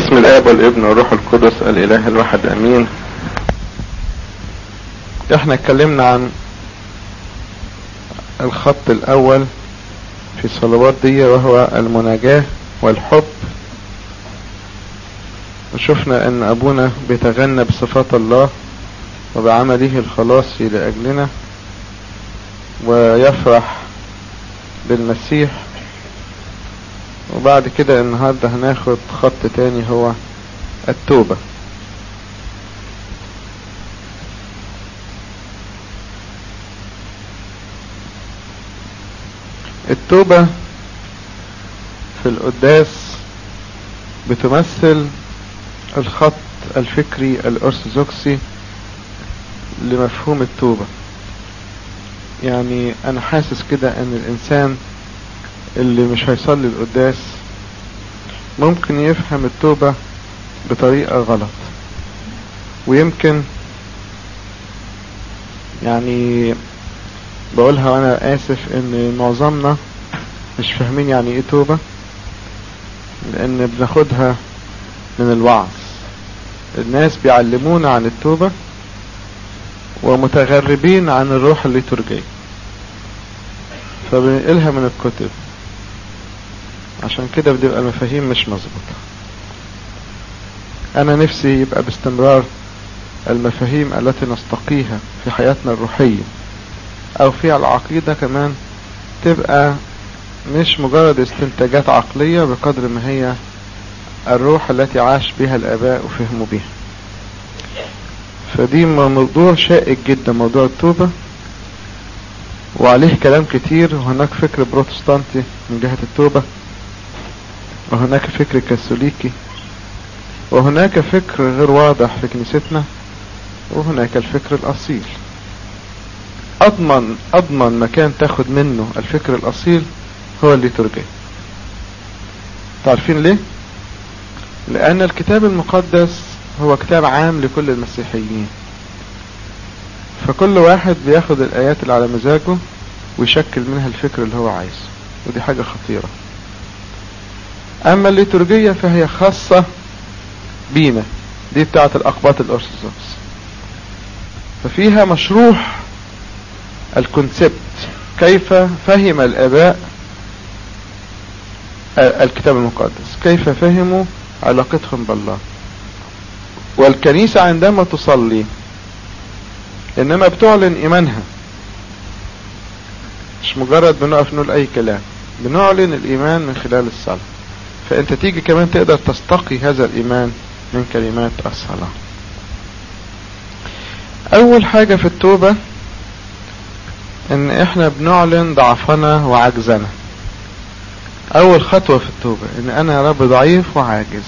باسم الاب والابن والروح القدس الاله الواحد امين احنا اتكلمنا عن الخط الاول في الصلوات دي وهو المناجاة والحب وشفنا ان ابونا بيتغنى بصفات الله وبعمله الخلاصي لاجلنا ويفرح بالمسيح وبعد كده النهاردة هناخد خط تاني هو التوبة التوبة في القداس بتمثل الخط الفكري الأرثوذكسي لمفهوم التوبة يعني أنا حاسس كده أن الإنسان اللي مش هيصلي القداس ممكن يفهم التوبة بطريقة غلط ويمكن يعني بقولها وانا اسف ان معظمنا مش فاهمين يعني ايه توبة لان بناخدها من الوعظ الناس بيعلمونا عن التوبة ومتغربين عن الروح الليتورجية فبنقلها من الكتب عشان كده بتبقى المفاهيم مش مظبوطة انا نفسي يبقى باستمرار المفاهيم التي نستقيها في حياتنا الروحية او في العقيدة كمان تبقى مش مجرد استنتاجات عقلية بقدر ما هي الروح التي عاش بها الاباء وفهموا بها فدي موضوع شائك جدا موضوع التوبة وعليه كلام كتير وهناك فكر بروتستانتي من جهة التوبة وهناك فكر كاثوليكي وهناك فكر غير واضح في كنيستنا وهناك الفكر الأصيل أضمن أضمن مكان تاخد منه الفكر الأصيل هو الليتورجية تعرفين ليه؟ لأن الكتاب المقدس هو كتاب عام لكل المسيحيين فكل واحد بياخد الآيات اللي على مزاجه ويشكل منها الفكر اللي هو عايزه ودي حاجة خطيرة أما الليتورجية فهي خاصة بينا دي بتاعة الأقباط الأرثوذكس ففيها مشروح الكونسبت كيف فهم الآباء الكتاب المقدس كيف فهموا علاقتهم بالله والكنيسة عندما تصلي إنما بتعلن إيمانها مش مجرد بنقف نقول أي كلام بنعلن الإيمان من خلال الصلاة فأنت تيجي كمان تقدر تستقي هذا الإيمان من كلمات الصلاة أول حاجة في التوبة إن إحنا بنعلن ضعفنا وعجزنا أول خطوة في التوبة إن أنا يا رب ضعيف وعاجز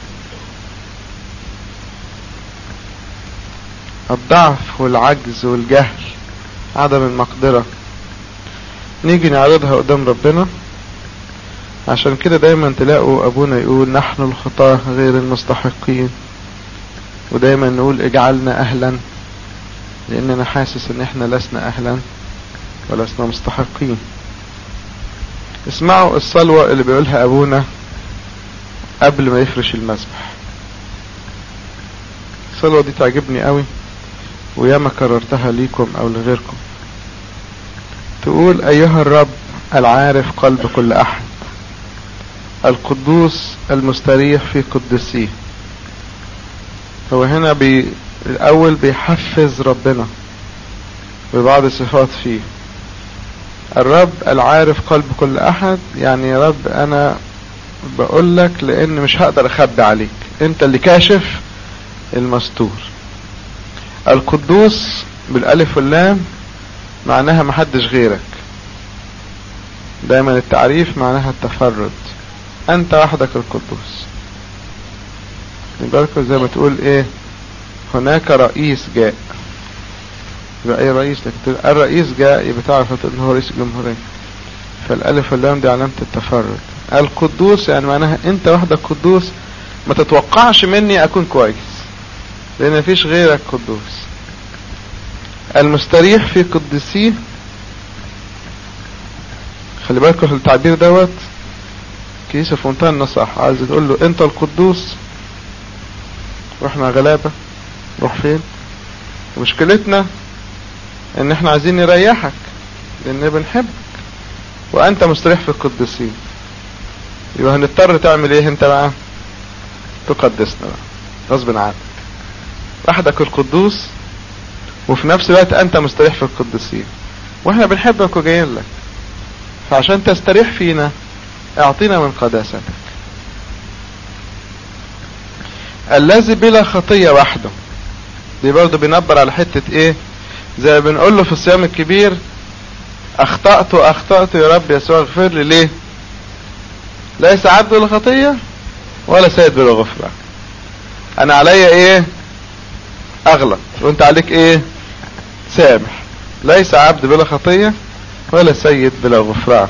الضعف والعجز والجهل عدم المقدرة نيجي نعرضها قدام ربنا عشان كده دايما تلاقوا ابونا يقول نحن الخطاة غير المستحقين ودايما نقول اجعلنا اهلا لاننا حاسس ان احنا لسنا اهلا ولسنا مستحقين اسمعوا الصلوة اللي بيقولها ابونا قبل ما يفرش المسبح الصلوة دي تعجبني قوي وياما كررتها ليكم او لغيركم تقول ايها الرب العارف قلب كل احد القدوس المستريح في قدسيه هو هنا بي الاول بيحفز ربنا ببعض الصفات فيه الرب العارف قلب كل احد يعني يا رب انا بقول لك لان مش هقدر اخبي عليك انت اللي كاشف المستور القدوس بالالف واللام معناها محدش غيرك دايما التعريف معناها التفرد انت وحدك القدوس يبقى زي ما تقول ايه هناك رئيس جاء يبقى اي رئيس لكن الرئيس جاء يبقى تعرف ان هو رئيس الجمهورية فالالف واللام دي علامة التفرد القدوس يعني معناها انت وحدك قدوس ما تتوقعش مني اكون كويس لان مفيش غيرك قدوس المستريح في قدسيه خلي بالكم التعبير دوت كيسة في منتهى النصح عايز تقول له انت القدوس واحنا غلابة نروح فين مشكلتنا ان احنا عايزين نريحك لان بنحبك وانت مستريح في القديسين يبقى هنضطر تعمل ايه انت بقى تقدسنا بقى غصب عنك وحدك القدوس وفي نفس الوقت انت مستريح في القديسين واحنا بنحبك وجايين لك فعشان تستريح فينا اعطينا من قداستك الذي بلا خطية وحده دي برضه بينبر على حتة ايه زي ما بنقول له في الصيام الكبير اخطأت واخطأت يا رب يسوع اغفر لي ليه ليس عبد بلا خطية ولا سيد بلا غفران انا عليا ايه اغلط وانت عليك ايه سامح ليس عبد بلا خطية ولا سيد بلا غفران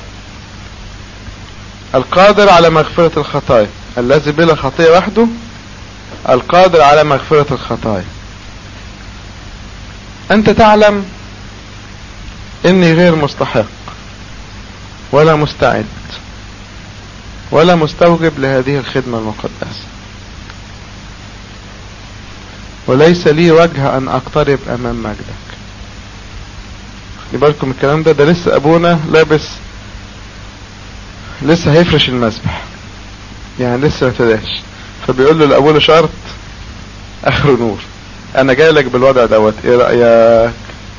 القادر على مغفرة الخطايا الذي بلا خطية وحده القادر على مغفرة الخطايا انت تعلم اني غير مستحق ولا مستعد ولا مستوجب لهذه الخدمة المقدسة وليس لي وجه ان اقترب امام مجدك خلي بالكم الكلام ده ده لسه ابونا لابس لسه هيفرش المسبح يعني لسه ما ابتداش فبيقول له لابونا شرط اخر نور انا جاي لك بالوضع دوت ايه رايك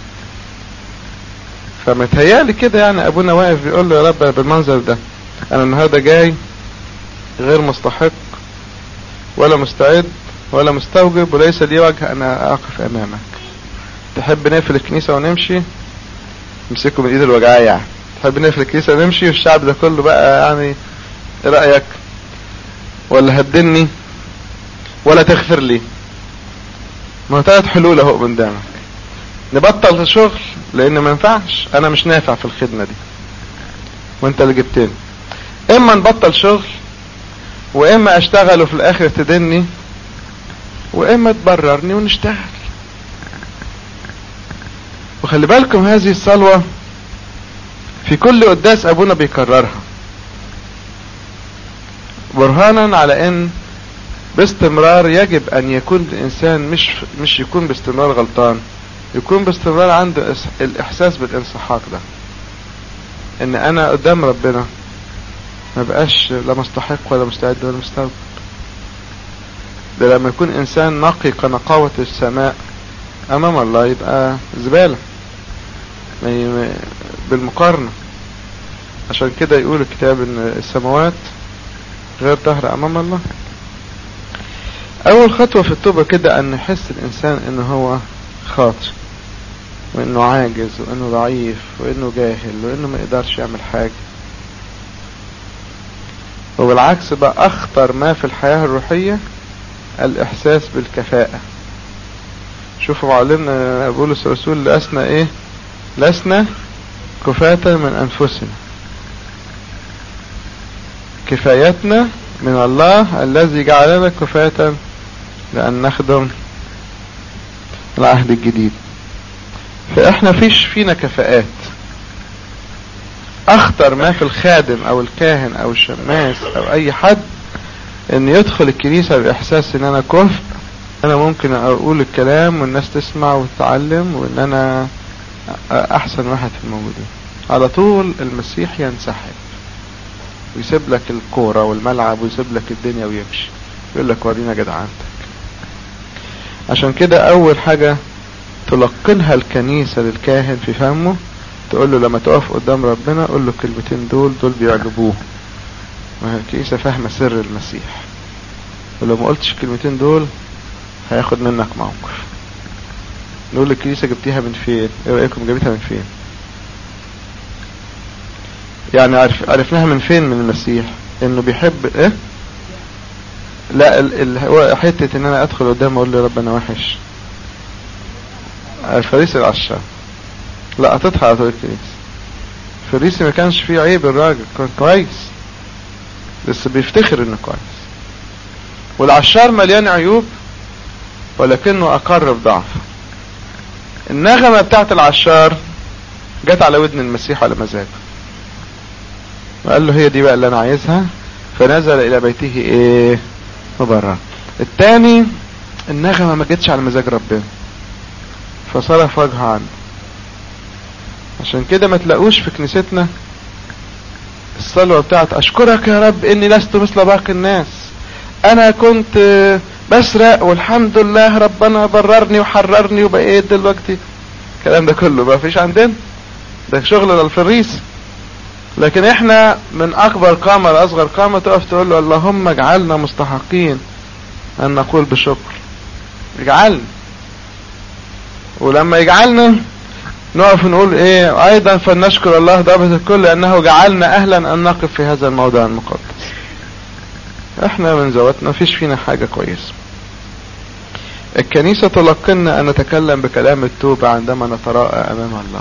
فمتهيألي كده يعني ابونا واقف بيقول له يا رب بالمنظر ده انا النهارده جاي غير مستحق ولا مستعد ولا مستوجب وليس لي وجه انا اقف امامك تحب نقفل الكنيسة ونمشي امسكوا من ايد الوجعاء يعني تحب نقفل الكنيسة ونمشي والشعب ده كله بقى يعني ايه رأيك ولا هدني ولا تغفر لي ما هو ثلاث حلول اهو قدامك نبطل شغل لان ما ينفعش انا مش نافع في الخدمة دي وانت اللي جبتني اما نبطل شغل واما اشتغل وفي الاخر تدني واما تبررني ونشتغل وخلي بالكم هذه الصلوة في كل قداس ابونا بيكررها برهانا على ان باستمرار يجب ان يكون الانسان مش مش يكون باستمرار غلطان يكون باستمرار عنده الاحساس بالانسحاق ده ان انا قدام ربنا ما بقاش لا مستحق ولا مستعد ولا مستوجب ده لما يكون انسان نقي كنقاوة السماء امام الله يبقى زبالة بالمقارنة عشان كده يقول الكتاب ان السماوات غير طهر امام الله اول خطوة في التوبة كده ان يحس الانسان ان هو خاطئ وانه عاجز وانه ضعيف وانه جاهل وانه ما يقدرش يعمل حاجة وبالعكس بقى اخطر ما في الحياة الروحية الاحساس بالكفاءة شوفوا معلمنا بولس الرسول لسنا ايه لسنا كفاة من انفسنا كفايتنا من الله الذي جعلنا كفاة لأن نخدم العهد الجديد فإحنا فيش فينا كفاءات أخطر ما في الخادم أو الكاهن أو الشماس أو أي حد إن يدخل الكنيسة بإحساس إن أنا كفء أنا ممكن أقول الكلام والناس تسمع وتتعلم وإن أنا أحسن واحد في الموجودين على طول المسيح ينسحب ويسيب لك الكورة والملعب ويسيب لك الدنيا ويمشي يقول لك ورينا جدعنتك عشان كده اول حاجة تلقنها الكنيسة للكاهن في فمه تقول له لما تقف قدام ربنا قول له الكلمتين دول دول بيعجبوه ما هي الكنيسة فاهمة سر المسيح ولو ما قلتش الكلمتين دول هياخد منك موقف نقول الكنيسة جبتيها من فين ايه رأيكم جابتها من فين يعني عرف عرفناها من فين من المسيح انه بيحب ايه لا ال ال هو حتة ان انا ادخل قدام اقول له رب انا وحش الفريسي العشاء لا قطتها على طول الكنيسة الفريسي ما كانش فيه عيب الراجل كان كويس بس بيفتخر انه كويس والعشار مليان عيوب ولكنه اقر بضعفه النغمة بتاعت العشار جت على ودن المسيح على مزاجه وقال له هي دي بقى اللي انا عايزها فنزل الى بيته ايه مبرر التاني النغمة ما جتش على مزاج ربنا فصرف وجهه عنه عشان كده ما تلاقوش في كنيستنا الصلوة بتاعت اشكرك يا رب اني لست مثل باقي الناس انا كنت بسرق والحمد لله ربنا بررني وحررني وبقيت دلوقتي الكلام ده كله ما فيش عندنا ده شغل الفريس لكن احنا من اكبر قامة لاصغر قامة تقف تقول له اللهم اجعلنا مستحقين ان نقول بشكر اجعلنا ولما يجعلنا نقف نقول ايه ايضا فلنشكر الله ضابط الكل لانه جعلنا اهلا ان نقف في هذا الموضع المقدس احنا من ذواتنا مفيش فينا حاجة كويسة الكنيسة تلقنا ان نتكلم بكلام التوبة عندما نتراءى امام الله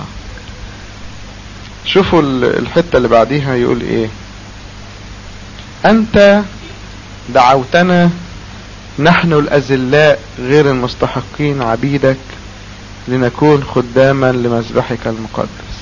شوفوا الحتة اللي بعديها يقول ايه انت دعوتنا نحن الازلاء غير المستحقين عبيدك لنكون خداما لمذبحك المقدس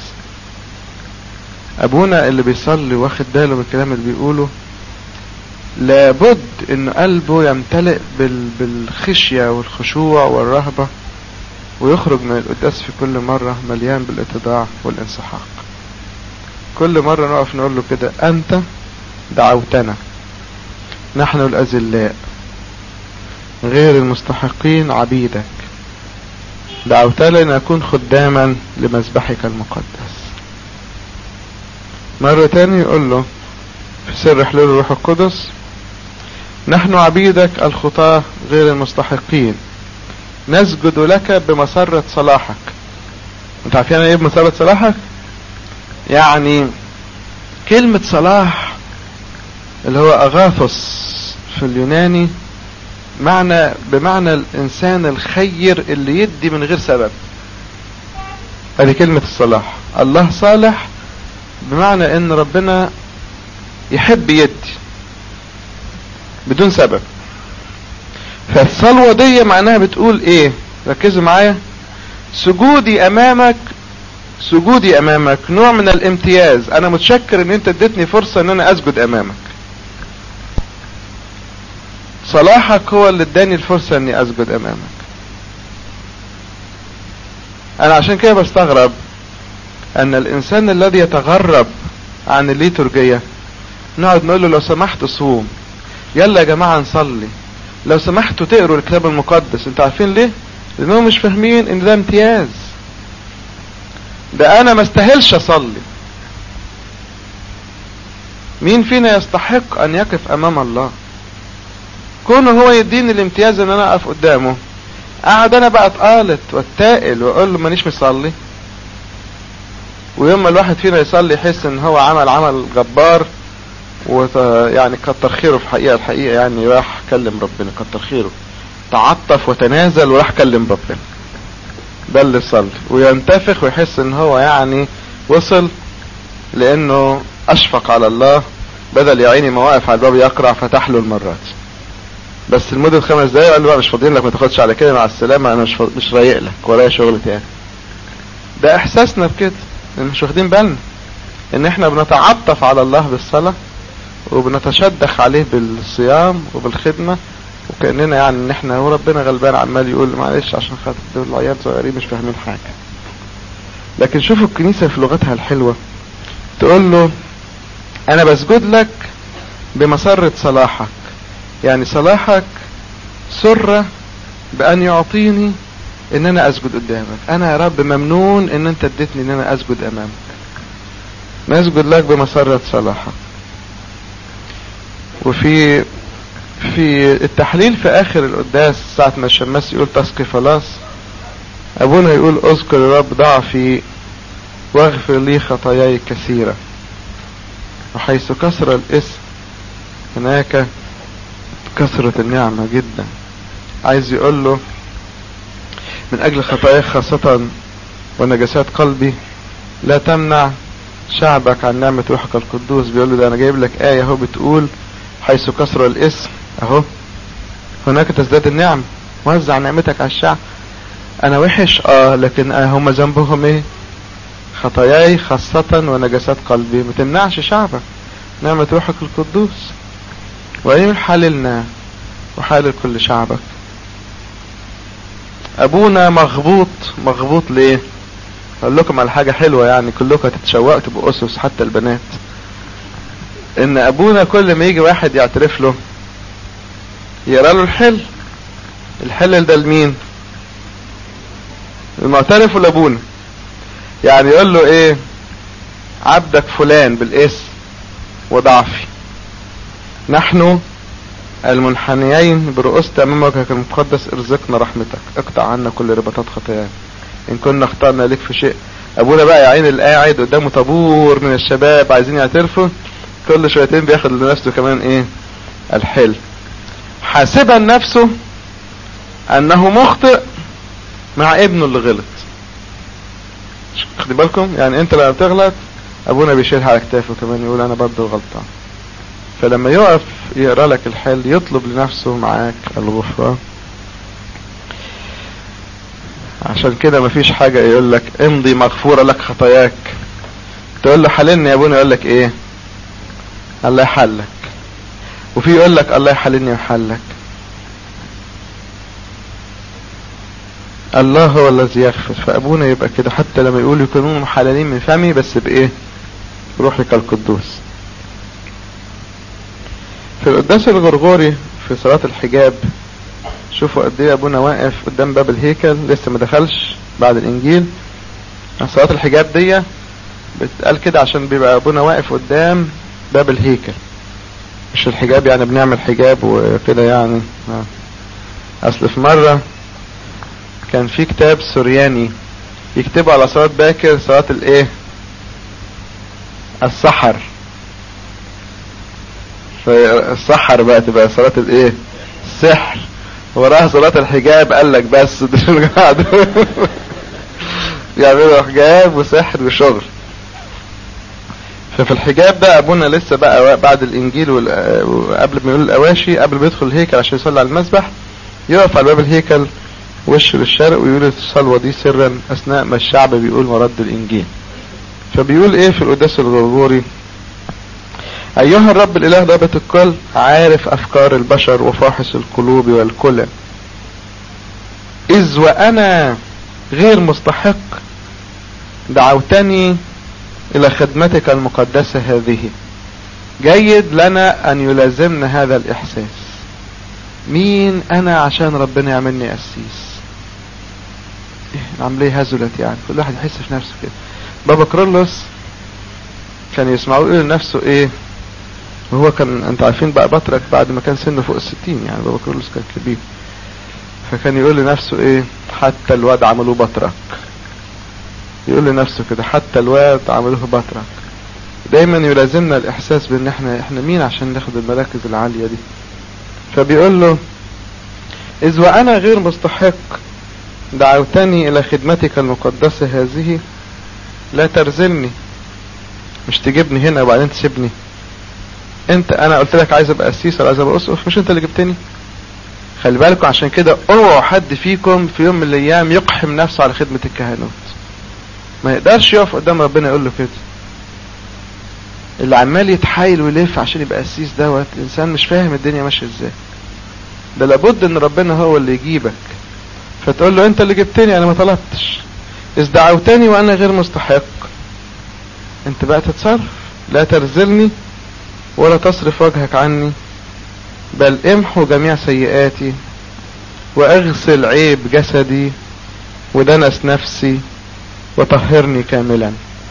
ابونا اللي بيصلي واخد باله من الكلام اللي بيقوله لابد ان قلبه يمتلئ بال... بالخشية والخشوع والرهبة ويخرج من القداس في كل مرة مليان بالاتضاع والانسحاق كل مرة نقف نقول له كده انت دعوتنا نحن الازلاء غير المستحقين عبيدك دعوتنا لنكون خداما لمذبحك المقدس مرة تاني يقول له في سر حلول الروح القدس نحن عبيدك الخطاة غير المستحقين نسجد لك بمسرة صلاحك انت عارفين ايه بمسرة صلاحك يعني كلمة صلاح اللي هو اغاثوس في اليوناني معنى بمعنى الانسان الخير اللي يدي من غير سبب هذه كلمة الصلاح الله صالح بمعنى ان ربنا يحب يدي بدون سبب فالصلوة دي معناها بتقول ايه ركزوا معايا سجودي امامك سجودي امامك نوع من الامتياز انا متشكر ان انت اديتني فرصة ان انا اسجد امامك صلاحك هو اللي اداني الفرصة اني اسجد امامك انا عشان كده بستغرب ان الانسان الذي يتغرب عن الليتورجية نقعد نقول له لو سمحت صوم يلا يا جماعة نصلي لو سمحتوا تقروا الكتاب المقدس انتوا عارفين ليه لانهم مش فاهمين ان ده امتياز ده انا ما استاهلش اصلي مين فينا يستحق ان يقف امام الله كونه هو يديني الامتياز ان انا اقف قدامه قعد انا بقى اتقالت واتائل واقول له مانيش مصلي ويوم ما الواحد فينا يصلي يحس ان هو عمل عمل جبار ويعني كتر خيره في الحقيقة الحقيقة يعني راح كلم ربنا كتر خيره تعطف وتنازل وراح كلم ربنا ده اللي صلي وينتفخ ويحس ان هو يعني وصل لانه اشفق على الله بدل يا عيني ما واقف على الباب يقرع فتح له المرات بس لمدة خمس دقايق قال له بقى مش فاضيين لك ما تاخدش على كده مع السلامة انا مش مش رايق لك ورايا شغل تاني ده احساسنا بكده مش واخدين بالنا ان احنا بنتعطف على الله بالصلاة وبنتشدخ عليه بالصيام وبالخدمة وكأننا يعني ان احنا وربنا غلبان عمال يقول معلش عشان خاطر دول العيال صغيرين مش فاهمين حاجة لكن شوفوا الكنيسة في لغتها الحلوة تقول له انا بسجد لك بمسرة صلاحك يعني صلاحك سر بان يعطيني ان انا اسجد قدامك انا يا رب ممنون ان انت اديتني ان انا اسجد امامك نسجد لك بمسرة صلاحك وفي في التحليل في اخر القداس ساعة ما الشماس يقول تسقي خلاص ابونا يقول اذكر يا رب ضعفي واغفر لي خطاياي كثيرة وحيث كسر الاسم هناك كثرة النعمة جدا عايز يقول له من اجل خطاياي خاصة ونجاسات قلبي لا تمنع شعبك عن نعمة روحك القدوس بيقول له ده انا جايب لك آية اهو بتقول حيث كسر الاسم اهو هناك تزداد النعم وزع نعمتك على الشعب انا وحش اه لكن آه هم ذنبهم ايه خطاياي خاصة ونجاسات قلبي ما تمنعش شعبك نعمة روحك القدوس وأين حاللنا وحال كل شعبك ابونا مغبوط مغبوط ليه اقول لكم على حاجة حلوة يعني كلكم هتتشوقوا تبقوا اسس حتى البنات ان ابونا كل ما يجي واحد يعترف له يقرا له الحل الحل ده لمين المعترف لابونا يعني يقول له ايه عبدك فلان بالاسم وضعفي نحن المنحنيين برؤوسة امامك المقدس ارزقنا رحمتك اقطع عنا كل رباطات خطايانا ان كنا اخطأنا لك في شيء ابونا بقى يا عين القاعد قدامه طابور من الشباب عايزين يعترفوا كل شويتين بياخد لنفسه كمان ايه الحل حاسبا نفسه انه مخطئ مع ابنه اللي غلط خدي بالكم يعني انت لما بتغلط ابونا بيشيلها على كتافه كمان يقول انا برضه غلطان فلما يقف يقرا لك الحل يطلب لنفسه معاك الغفران عشان كده مفيش حاجة يقول لك امضي مغفورة لك خطاياك تقول له حللني يا ابونا يقول لك ايه الله يحلك وفي يقول لك الله يحللني ويحلك الله هو الذي يغفر فابونا يبقى كده حتى لما يقول يكونون محللين من فمي بس بايه روحك القدوس في القداس الغرغوري في صلاة الحجاب شوفوا قد ايه ابونا واقف قدام باب الهيكل لسه ما دخلش بعد الانجيل صلاة الحجاب دي بتقال كده عشان بيبقى ابونا واقف قدام باب الهيكل مش الحجاب يعني بنعمل حجاب وكده يعني اصل في مرة كان في كتاب سورياني يكتبوا على صلاة باكر صلاة الايه السحر فالسحر بقى تبقى صلاة الايه السحر وراها صلاة الحجاب قال لك بس يعملوا حجاب وسحر وشغل ففي الحجاب ده ابونا لسه بقى بعد الانجيل وقبل ما يقول الاواشي قبل ما يدخل الهيكل عشان يصلي على المسبح يقف على باب الهيكل وش للشرق ويقول الصلوة دي سرا اثناء ما الشعب بيقول مرد الانجيل فبيقول ايه في القداس الغرغوري ايها الرب الاله ضابط الكل عارف افكار البشر وفاحص القلوب والكلى اذ وانا غير مستحق دعوتني الى خدمتك المقدسة هذه جيد لنا ان يلازمنا هذا الاحساس مين انا عشان ربنا يعملني قسيس العملية هزلت يعني كل واحد يحس في نفسه كده بابا كرولوس كان يسمعوا يقول لنفسه ايه وهو كان انت عارفين بقى بطرك بعد ما كان سنه فوق الستين يعني بابا كرولوس كان كبير فكان يقول لنفسه ايه حتى الواد عملوه بطرك يقول لنفسه كده حتى الواد عملوه بطرك دايما يلازمنا الاحساس بان احنا احنا مين عشان ناخد المراكز العالية دي فبيقول له اذ وانا غير مستحق دعوتني الى خدمتك المقدسة هذه لا ترزلني مش تجيبني هنا وبعدين تسيبني انت انا قلت لك عايز ابقى قسيس ولا عايز ابقى اسقف مش انت اللي جبتني خلي بالكم عشان كده اوعوا حد فيكم في يوم من الايام يقحم نفسه على خدمة الكهنوت ما يقدرش يقف قدام ربنا يقول له كده اللي عمال يتحايل ويلف عشان يبقى قسيس دوت الانسان مش فاهم الدنيا ماشيه ازاي ده لابد ان ربنا هو اللي يجيبك فتقول له انت اللي جبتني انا ما طلبتش اذ دعوتني وانا غير مستحق انت بقى تتصرف لا ترزلني ولا تصرف وجهك عني بل امحو جميع سيئاتي واغسل عيب جسدي ودنس نفسي وطهرني كاملا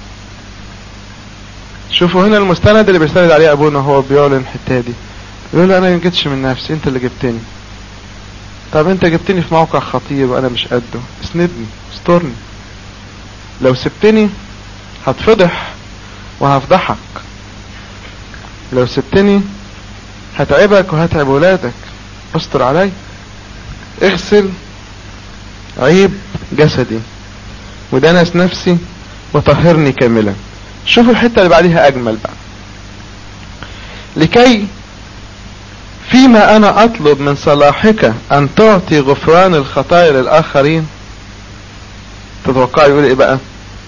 شوفوا هنا المستند اللي بيستند عليه ابونا هو بيعلن الحته دي يقول انا ما جيتش من نفسي انت اللي جبتني طب انت جبتني في موقع خطير وانا مش قده اسندني استرني لو سبتني هتفضح وهفضحك لو سبتني هتعبك وهتعب ولادك استر علي اغسل عيب جسدي ودنس نفسي وطهرني كاملا شوفوا الحتة اللي بعديها اجمل بقى لكي فيما انا اطلب من صلاحك ان تعطي غفران الخطايا للاخرين تتوقع يقول ايه بقى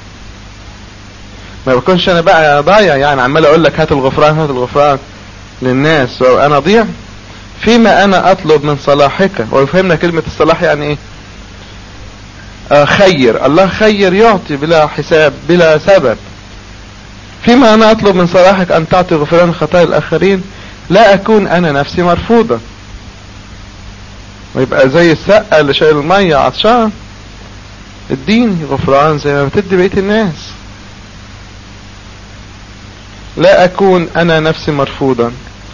ما بكونش انا بقى ضايع يعني عمال اقول لك هات الغفران هات الغفران للناس وانا ضيع فيما انا اطلب من صلاحك ويفهمنا كلمة الصلاح يعني ايه آه خير الله خير يعطي بلا حساب بلا سبب فيما انا اطلب من صلاحك ان تعطي غفران خطايا الاخرين لا اكون انا نفسي مرفوضا ويبقى زي السقة اللي شايل المية عطشان اديني غفران زي ما بتدي بقية الناس لا اكون انا نفسي مرفوضا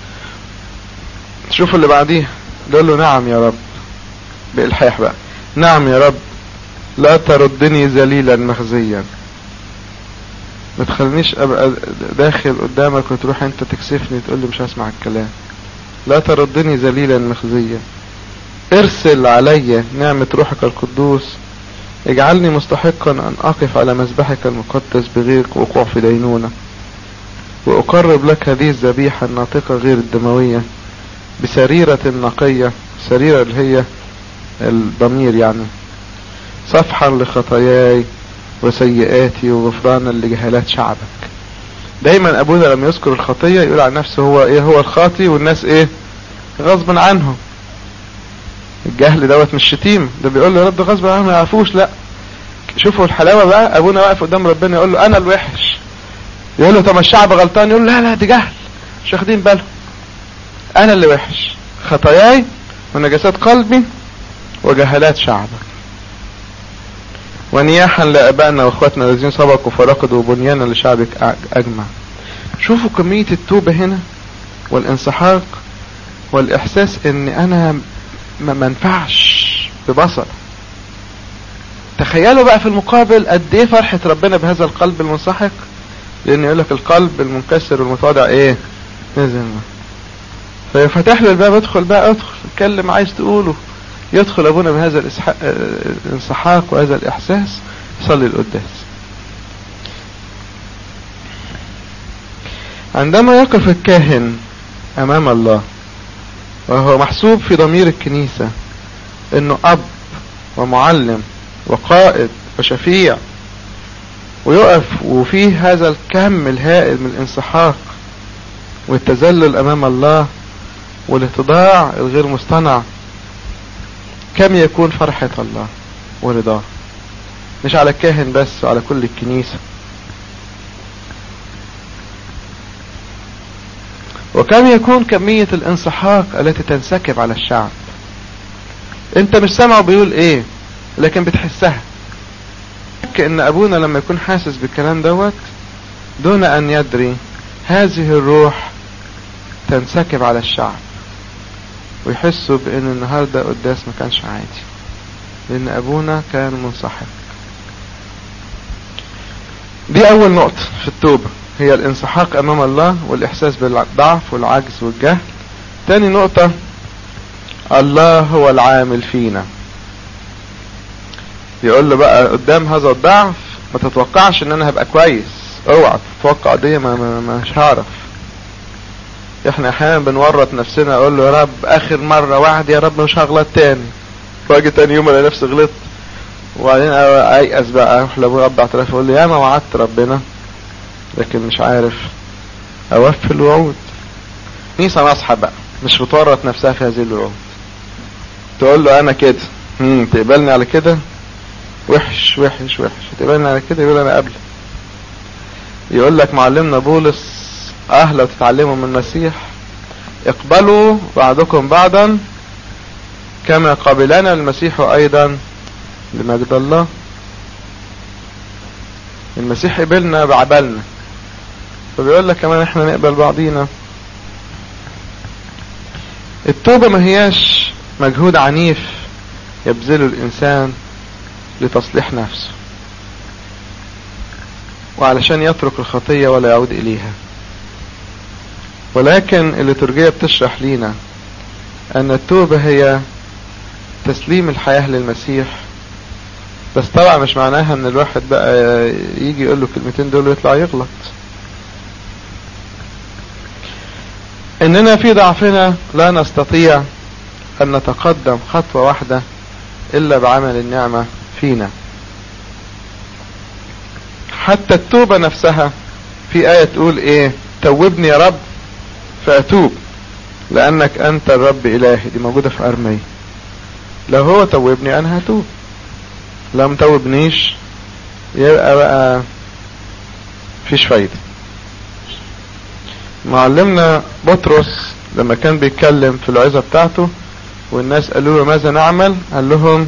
شوفوا اللي بعديها قال له نعم يا رب بإلحاح بقى نعم يا رب لا تردني ذليلا مخزيا ما تخلينيش ابقى داخل قدامك وتروح انت تكسفني تقول لي مش هسمع الكلام لا تردني ذليلا مخزيا ارسل علي نعمة روحك القدوس اجعلني مستحقا ان اقف على مذبحك المقدس بغير وقوع في دينونة واقرب لك هذه الذبيحة الناطقة غير الدموية بسريرة نقية سريرة اللي هي الضمير يعني صفحا لخطاياي وسيئاتي وغفرانا لجهالات شعبك دايما ابونا لما يذكر الخطية يقول عن نفسه هو ايه هو الخاطي والناس ايه غصبا عنهم الجهل دوت مش شتيم ده بيقول له يا رب غصب عنهم ما يعرفوش لا شوفوا الحلاوة بقى ابونا واقف قدام ربنا يقول له انا الوحش يقول له طب الشعب غلطان يقول له لا لا دي جهل مش واخدين بالهم انا اللي وحش خطاياي ونجاسات قلبي وجهالات شعبك ونياحا لابائنا واخواتنا الذين سبقوا فرقدوا بنيانا لشعبك اجمع شوفوا كمية التوبة هنا والانسحاق والاحساس ان انا ما منفعش ببصر تخيلوا بقى في المقابل قد ايه فرحة ربنا بهذا القلب المنسحق لان يقول لك القلب المنكسر والمتواضع ايه نزل فيفتح له الباب ادخل بقى ادخل اتكلم عايز تقوله يدخل ابونا بهذا الانسحاق وهذا الاحساس يصلي القداس عندما يقف الكاهن امام الله وهو محسوب في ضمير الكنيسة انه اب ومعلم وقائد وشفيع ويقف وفيه هذا الكم الهائل من الانسحاق والتذلل امام الله والاتضاع الغير مصطنع كم يكون فرحة الله ورضاه مش على الكاهن بس وعلى كل الكنيسة وكم يكون كمية الانسحاق التي تنسكب على الشعب انت مش سامعه بيقول ايه لكن بتحسها ان ابونا لما يكون حاسس بالكلام دوت دون ان يدري هذه الروح تنسكب على الشعب ويحسوا بان النهاردة قداس ما كانش عادي لان ابونا كان منسحق دي اول نقطة في التوبة هي الانسحاق امام الله والاحساس بالضعف والعجز والجهل تاني نقطة الله هو العامل فينا يقول له بقى قدام هذا الضعف ما تتوقعش ان انا هبقى كويس اوعى تتوقع دي ما, ما مش هعرف احنا احيانا بنورط نفسنا اقول له يا رب اخر مرة واحد يا رب مش هغلط تاني واجي تاني يوم الاقي نفسي غلطت وبعدين ايأس بقى اروح لابويا رب اعتراف اقول له يا ما وعدت ربنا لكن مش عارف اوفي الوعود نيسا نصحى بقى مش بتورط نفسها في هذه الوعود تقول له انا كده امم تقبلني على كده وحش وحش وحش تقبلني على كده يقول انا قبل يقول لك معلمنا بولس اه لو تتعلموا من المسيح اقبلوا بعضكم بعضا كما قبلنا المسيح ايضا لمجد الله المسيح قبلنا بعبلنا فبيقول لك كمان احنا نقبل بعضينا التوبة ما هياش مجهود عنيف يبذله الانسان لتصليح نفسه وعلشان يترك الخطية ولا يعود اليها ولكن الليتورجية بتشرح لينا ان التوبة هي تسليم الحياة للمسيح بس طبعا مش معناها ان الواحد بقى يجي يقول له كلمتين دول ويطلع يغلط اننا في ضعفنا لا نستطيع ان نتقدم خطوة واحدة الا بعمل النعمة فينا حتى التوبة نفسها في آية تقول ايه توبني يا رب فأتوب لأنك أنت الرب إلهي دي موجودة في أرمية لو هو توبني أنا هتوب لو متوبنيش يبقى بقى فيش فايدة معلمنا بطرس لما كان بيتكلم في العظة بتاعته والناس قالوا له ماذا نعمل قال لهم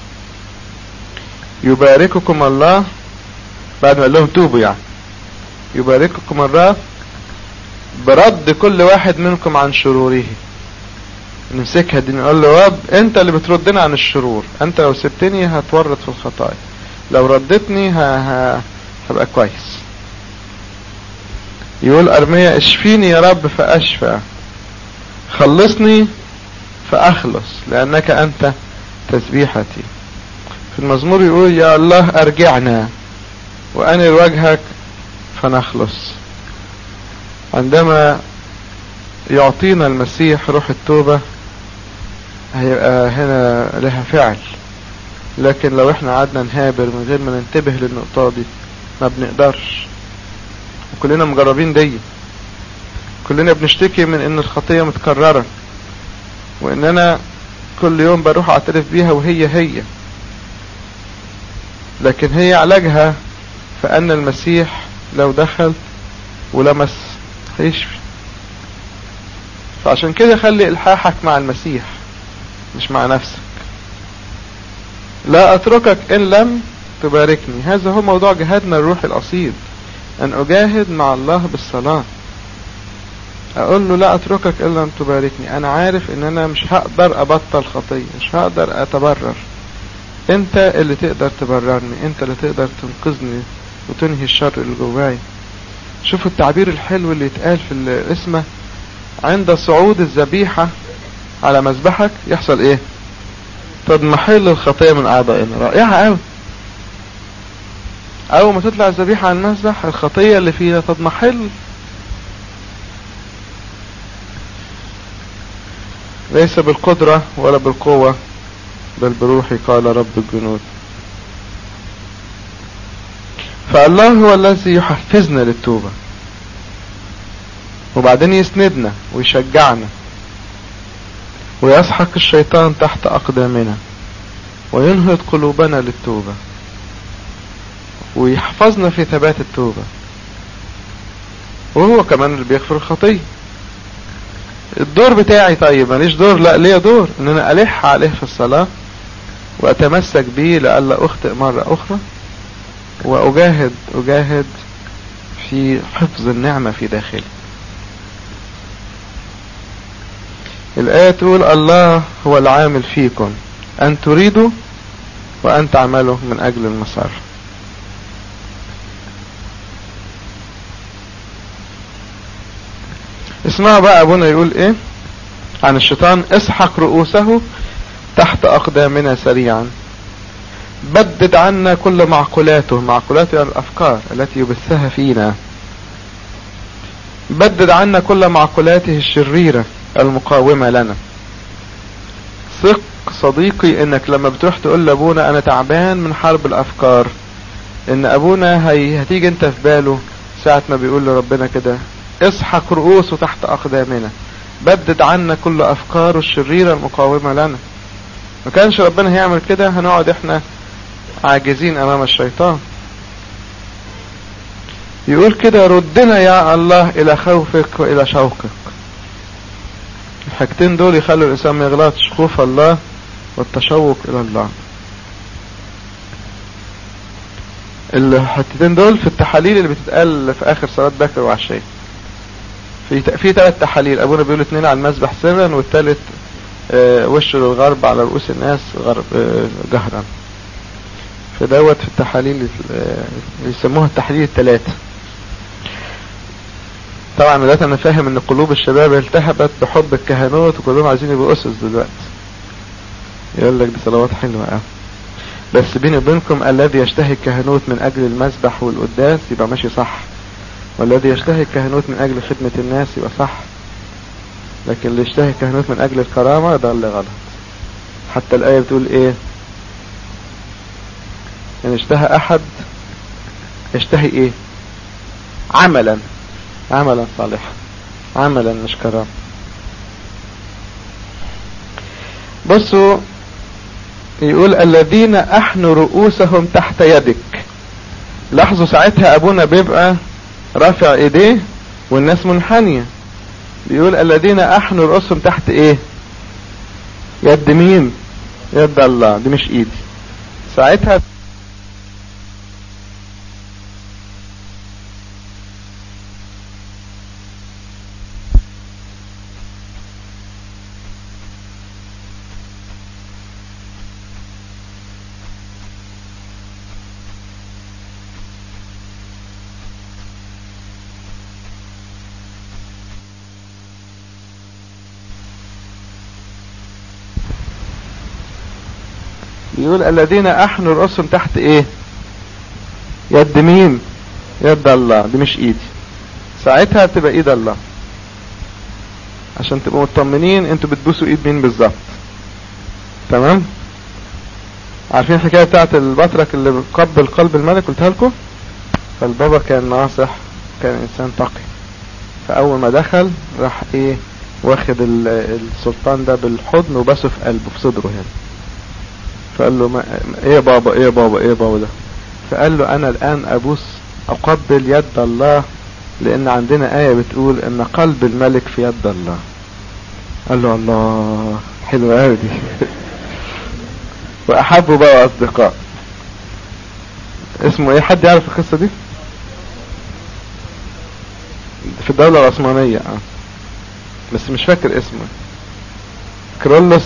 يبارككم الله بعد ما قال لهم توبوا يعني يبارككم الله برد كل واحد منكم عن شروره نمسكها دي نقول له رب انت اللي بتردنا عن الشرور انت لو سبتني هتورط في الخطايا لو ردتني ه... ه... هبقى كويس يقول ارميا اشفيني يا رب فاشفى خلصني فاخلص لانك انت تسبيحتي في المزمور يقول يا الله ارجعنا وانر وجهك فنخلص عندما يعطينا المسيح روح التوبة هيبقى هنا لها فعل لكن لو احنا قعدنا نهابر من غير ما ننتبه للنقطة دي ما بنقدرش وكلنا مجربين دي كلنا بنشتكي من ان الخطية متكررة وان انا كل يوم بروح اعترف بيها وهي هي لكن هي علاجها فان المسيح لو دخل ولمس هيشفي فعشان كده خلي الحاحك مع المسيح مش مع نفسك لا اتركك ان لم تباركني هذا هو موضوع جهادنا الروحي الاصيل ان اجاهد مع الله بالصلاة اقول له لا اتركك ان لم تباركني انا عارف ان انا مش هقدر ابطل خطية مش هقدر اتبرر انت اللي تقدر تبررني انت اللي تقدر تنقذني وتنهي الشر اللي جواي شوفوا التعبير الحلو اللي يتقال في الاسمة عند صعود الذبيحة على مذبحك يحصل ايه تضمحل الخطية من اعضائنا رائعة قوي اول ما تطلع الذبيحة على المذبح الخطية اللي فيها تضمحل ليس بالقدرة ولا بالقوة بل بروحي قال رب الجنود فالله هو الذي يحفزنا للتوبة وبعدين يسندنا ويشجعنا ويسحق الشيطان تحت أقدامنا وينهض قلوبنا للتوبة ويحفظنا في ثبات التوبة وهو كمان اللي بيغفر الخطية الدور بتاعي طيب ماليش دور لا ليا دور ان انا الح عليه في الصلاة واتمسك بيه لألا اخطئ مرة اخرى واجاهد اجاهد في حفظ النعمة في داخلي الآية تقول الله هو العامل فيكم أن تريدوا وأن تعملوا من أجل المسار اسمعوا بقى أبونا يقول إيه عن الشيطان اسحق رؤوسه تحت أقدامنا سريعا بدد عنا كل معقولاته معقولاته يعني الأفكار التي يبثها فينا بدد عنا كل معقولاته الشريرة المقاومة لنا ثق صديقي انك لما بتروح تقول لابونا انا تعبان من حرب الافكار ان ابونا هي هتيجي انت في باله ساعة ما بيقول لربنا كده اسحق رؤوسه تحت اقدامنا بدد عنا كل افكاره الشريرة المقاومة لنا ما كانش ربنا هيعمل كده هنقعد احنا عاجزين امام الشيطان يقول كده ردنا يا الله الى خوفك والى شوقك الحاجتين دول يخلوا الانسان ما يغلطش خوف الله والتشوق الى الله الحتتين دول في التحاليل اللي بتتقال في اخر صلاة بكر وعشية في في ثلاث تحاليل ابونا بيقول اثنين على المسبح سرا والثالث اه وشه للغرب على رؤوس الناس غرب اه جهرا فدوت في التحاليل اه يسموها التحاليل الثلاثة طبعا دلوقتي انا فاهم ان قلوب الشباب التهبت بحب الكهنوت وكلهم عايزين يبقوا اسس دلوقتي يقول لك دي صلوات حلوه قوي بس بيني وبينكم الذي يشتهي الكهنوت من اجل المسبح والقداس يبقى ماشي صح والذي يشتهي الكهنوت من اجل خدمة الناس يبقى صح لكن اللي يشتهي الكهنوت من اجل الكرامة ده اللي غلط حتى الاية بتقول ايه ان اشتهى احد يشتهي ايه عملا عملا صالحا عملا مش كرامة بصوا يقول الذين احنوا رؤوسهم تحت يدك لاحظوا ساعتها ابونا بيبقى رافع ايديه والناس منحنية بيقول الذين احنوا رؤوسهم تحت ايه يد مين يد الله دي مش ايدي ساعتها يقول الذين احنوا رؤوسهم تحت ايه يد مين يد الله دي مش ايدي ساعتها تبقى ايد الله عشان تبقوا مطمنين انتوا بتبوسوا ايد مين بالظبط تمام عارفين الحكايه بتاعت البطرك اللي قبل قلب الملك قلتها لكم فالبابا كان ناصح كان انسان تقي فاول ما دخل راح ايه واخد السلطان ده بالحضن وبسه في قلبه في صدره هنا فقال له ما ايه يا بابا ايه يا بابا ايه يا بابا ده فقال له انا الان ابوس اقبل يد الله لان عندنا ايه بتقول ان قلب الملك في يد الله قال له الله حلوة قوي دي واحبوا بقى اصدقاء اسمه ايه حد يعرف القصة دي في الدولة العثمانية اه بس مش فاكر اسمه كرولوس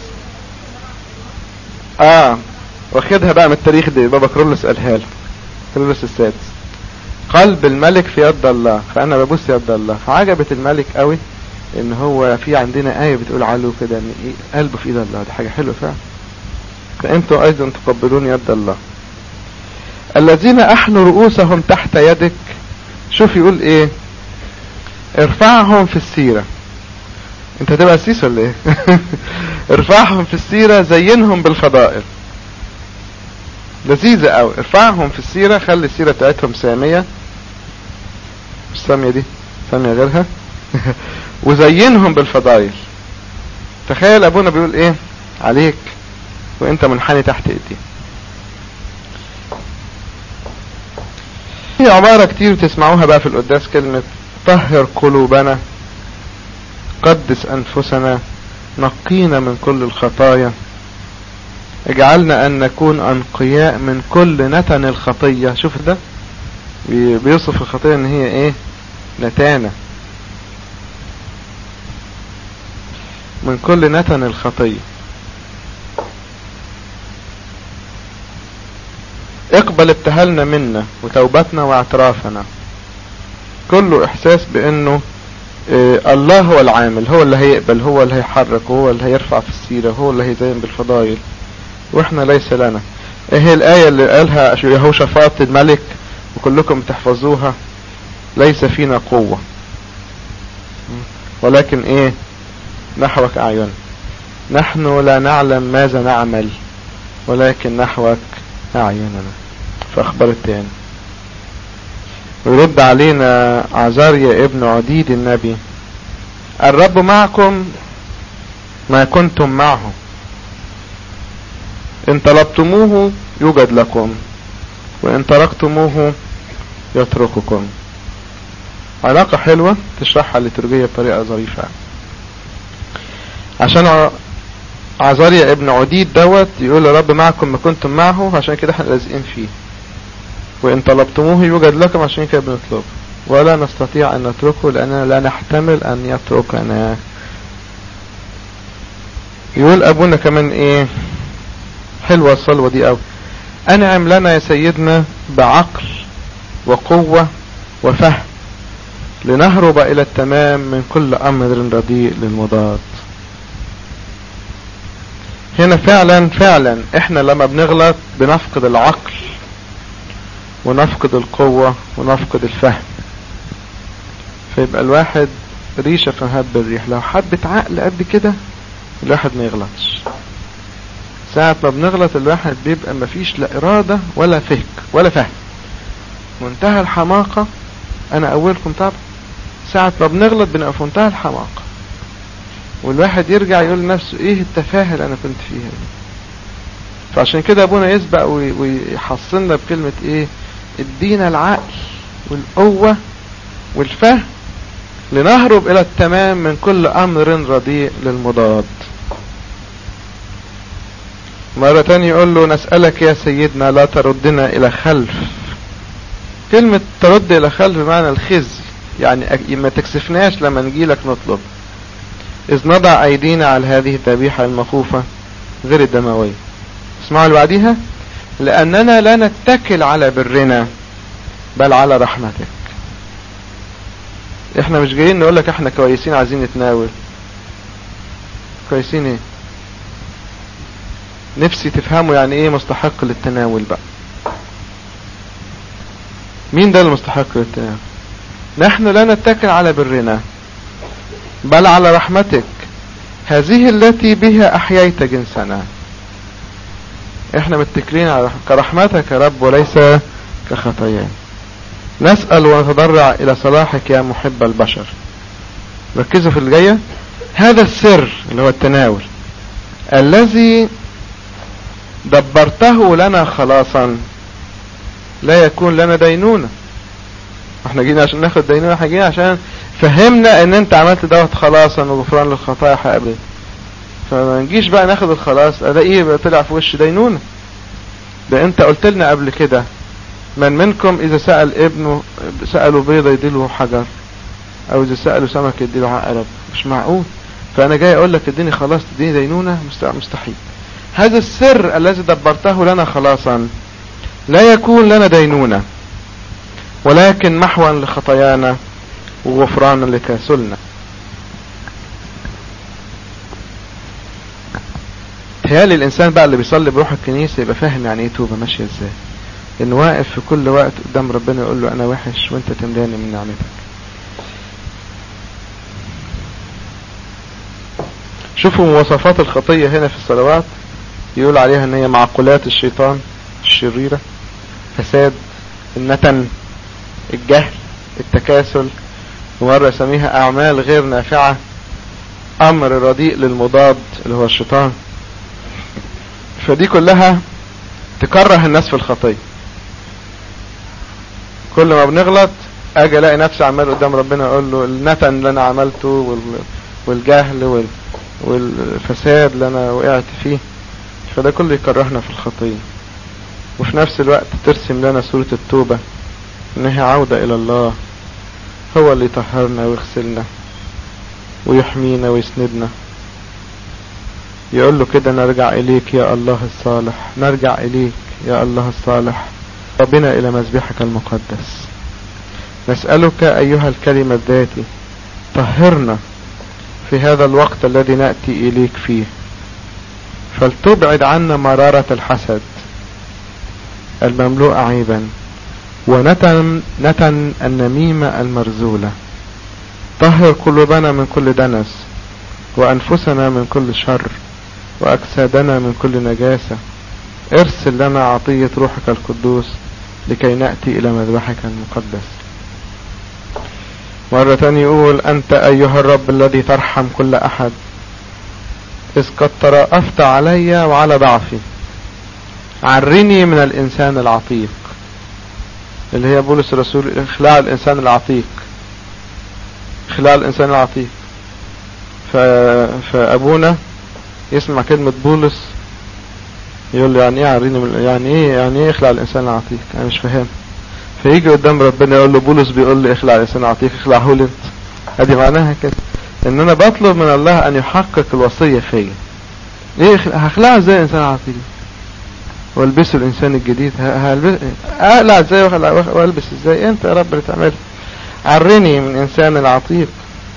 اه واخدها بقى من التاريخ دي بابا كرولوس قالها له كرولوس السادس قلب الملك في يد الله فانا ببص يد الله فعجبت الملك قوي ان هو في عندنا آية بتقول علو كده ان ايه قلبه في ايد الله دي حاجة حلوة فعلا فانتوا ايضا تقبلون يد الله الذين احنوا رؤوسهم تحت يدك شوف يقول ايه ارفعهم في السيرة انت هتبقى سيس ولا ايه ارفعهم في السيرة زينهم بالفضائل لذيذة قوي ارفعهم في السيرة خلي السيرة بتاعتهم سامية مش سامية دي سامية غيرها وزينهم بالفضائل تخيل ابونا بيقول ايه عليك وانت منحني تحت ايديه في عبارة كتير تسمعوها بقى في القداس كلمة طهر قلوبنا قدس انفسنا نقينا من كل الخطايا اجعلنا ان نكون انقياء من كل نتن الخطية شوف ده بيوصف الخطية ان هي ايه نتانة من كل نتن الخطية اقبل ابتهالنا منا وتوبتنا واعترافنا كله احساس بانه إيه الله هو العامل هو اللي هيقبل هو اللي هيحرك هو اللي هيرفع في السيرة هو اللي هيزين بالفضائل واحنا ليس لنا ايه هي الآية اللي قالها يهوشافاط الملك وكلكم تحفظوها ليس فينا قوة ولكن ايه نحوك اعين نحن لا نعلم ماذا نعمل ولكن نحوك اعيننا في اخبار التاني ويرد علينا عزاريا ابن عديد النبي الرب معكم ما كنتم معه ان طلبتموه يوجد لكم وان تركتموه يترككم علاقة حلوة تشرحها الليتورجية بطريقة ظريفة عشان عزاريا ابن عديد دوت يقول الرب معكم ما كنتم معه عشان كده احنا لازقين فيه وإن طلبتموه يوجد لكم عشان كده بنطلب ولا نستطيع أن نتركه لأننا لا نحتمل أن يتركنا يقول أبونا كمان إيه حلوة الصلوة دي أوي أنعم لنا يا سيدنا بعقل وقوة وفهم لنهرب إلى التمام من كل أمر رديء للمضاد هنا فعلا فعلا احنا لما بنغلط بنفقد العقل ونفقد القوة ونفقد الفهم فيبقى الواحد ريشة في هب الريح لو حبة عقل قد كده الواحد ما يغلطش ساعة ما بنغلط الواحد بيبقى مفيش لا إرادة ولا فهك ولا فهم منتهى الحماقة أنا أولكم طبعا ساعة ما بنغلط بنبقى في منتهى الحماقة والواحد يرجع يقول لنفسه إيه التفاهة اللي أنا كنت فيها دي فعشان كده ابونا يسبق ويحصلنا بكلمة ايه ادينا العقل والقوة والفهم لنهرب الى التمام من كل امر رديء للمضاد مرة تانية يقول له نسألك يا سيدنا لا تردنا الى خلف كلمة ترد الى خلف بمعنى الخزي يعني ما تكسفناش لما نجيلك نطلب إذ نضع أيدينا على هذه الذبيحة المخوفة غير الدموية اسمعوا اللي بعديها لأننا لا نتكل على برنا بل على رحمتك احنا مش جايين نقول لك احنا كويسين عايزين نتناول كويسين ايه نفسي تفهموا يعني ايه مستحق للتناول بقى مين ده المستحق للتناول نحن لا نتكل على برنا بل على رحمتك هذه التي بها احييت جنسنا احنا متكلين على كرحمتك يا رب وليس كخطايانا نسأل ونتضرع الى صلاحك يا محب البشر ركزوا في الجاية هذا السر اللي هو التناول الذي دبرته لنا خلاصا لا يكون لنا دينونة احنا جينا عشان ناخد دينونة احنا جينا عشان فهمنا ان انت عملت دوت خلاصا وغفران للخطايا حقابل فما نجيش بقى ناخد الخلاص الاقيه طلع في وش دينونة ده انت قلت لنا قبل كده من منكم اذا سأل ابنه سأله بيضة يديله حجر او اذا سأله سمك يديله عقرب مش معقول فانا جاي اقول لك اديني خلاص تديني دينونة مستحيل هذا السر الذي دبرته لنا خلاصا لا يكون لنا دينونة ولكن محوا لخطايانا وغفرانا لكاسلنا تهيالي الانسان بقى اللي بيصلي بروح الكنيسة يبقى فاهم يعني ايه توبة ماشية ازاي انه واقف في كل وقت قدام ربنا يقول له انا وحش وانت تملاني من نعمتك شوفوا مواصفات الخطية هنا في الصلوات يقول عليها ان هي معقولات الشيطان الشريرة فساد النتن الجهل التكاسل ومرة يسميها اعمال غير نافعة امر رديء للمضاد اللي هو الشيطان فدي كلها تكره الناس في الخطية كل ما بنغلط اجي الاقي نفسي عمال قدام ربنا اقول له النتن اللي انا عملته والجهل والفساد اللي انا وقعت فيه فده كله يكرهنا في الخطية وفي نفس الوقت ترسم لنا صورة التوبة انها عودة الى الله هو اللي يطهرنا ويغسلنا ويحمينا ويسندنا يقول له كده نرجع اليك يا الله الصالح نرجع اليك يا الله الصالح ربنا الى مذبحك المقدس نسألك ايها الكلمة الذاتي طهرنا في هذا الوقت الذي نأتي اليك فيه فلتبعد عنا مرارة الحسد المملوء عيبا ونتن نتن النميمة المرزولة طهر قلوبنا من كل دنس وأنفسنا من كل شر وأجسادنا من كل نجاسة ارسل لنا عطية روحك القدوس لكي نأتي إلى مذبحك المقدس مرة تانية يقول أنت أيها الرب الذي ترحم كل أحد إذ قد ترأفت علي وعلى ضعفي عرني من الإنسان العتيق اللي هي بولس الرسول إخلاع الإنسان العتيق إخلاع الإنسان العتيق ف... فأبونا يسمع كلمة بولس يقول له يعني ايه عريني من يعني ايه يعني ايه اخلع الانسان العتيق انا مش فاهم فيجي قدام ربنا يقول له بولس بيقول لي اخلع الانسان العتيق اخلعه لي انت ادي معناها كده ان انا بطلب من الله ان يحقق الوصية فيا ايه هخلعه ازاي الانسان العتيق والبسه الانسان الجديد هلبس اقلع ازاي والبس ازاي انت يا رب اللي تعملها عرني من انسان العتيق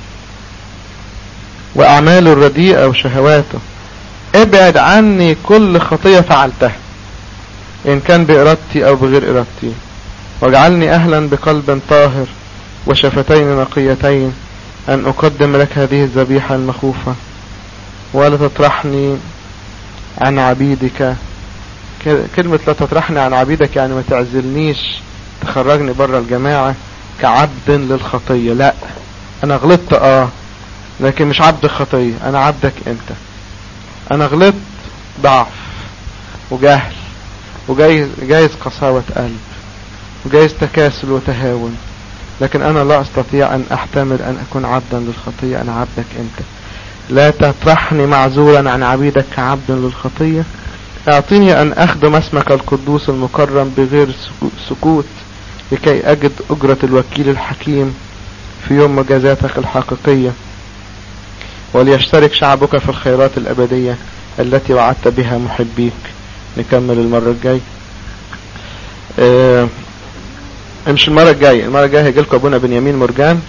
واعماله الرديئة وشهواته ابعد عني كل خطية فعلتها ان كان بارادتي او بغير ارادتي واجعلني اهلا بقلب طاهر وشفتين نقيتين ان اقدم لك هذه الذبيحة المخوفة ولا تطرحني عن عبيدك كلمة لا تطرحني عن عبيدك يعني ما تعزلنيش تخرجني بره الجماعة كعبد للخطية لا انا غلطت اه لكن مش عبد الخطية انا عبدك انت انا غلطت ضعف وجهل وجايز جايز قساوة قلب وجايز تكاسل وتهاون لكن انا لا استطيع ان احتمل ان اكون عبدا للخطية انا عبدك انت لا تطرحني معزولا عن عبيدك كعبد للخطية اعطيني ان اخدم اسمك القدوس المكرم بغير سكوت لكي اجد اجرة الوكيل الحكيم في يوم مجازاتك الحقيقية وليشترك شعبك في الخيرات الابدية التي وعدت بها محبيك نكمل المرة الجاية اه مش المرة الجاية المرة الجاية هيجي لكم ابونا بنيامين مرجان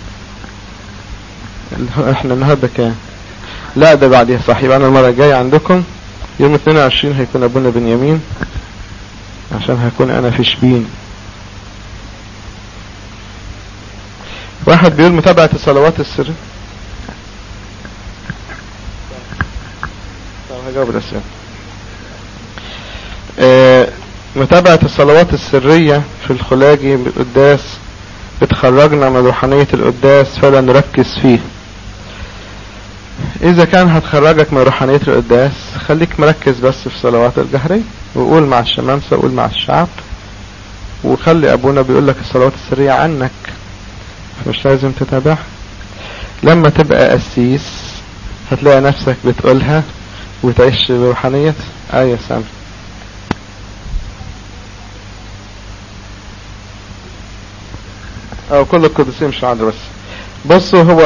احنا النهاردة كام لا ده بعديها صح يبقى انا المرة الجاية عندكم يوم 22 هيكون ابونا بنيامين عشان هيكون انا في شبين واحد بيقول متابعة الصلوات السرية هجاوب الاسئلة آه متابعة الصلوات السرية في الخلاجي بالقداس بتخرجنا من روحانية القداس فلا نركز فيه اذا كان هتخرجك من روحانية القداس خليك مركز بس في صلوات الجهرية وقول مع الشمامسة وقول مع الشعب وخلي ابونا بيقول لك الصلوات السرية عنك مش لازم تتابعها لما تبقى قسيس هتلاقي نفسك بتقولها وتعيش بروحانية ايوه سامي او كل القديسين مش عذراء بس بصوا هو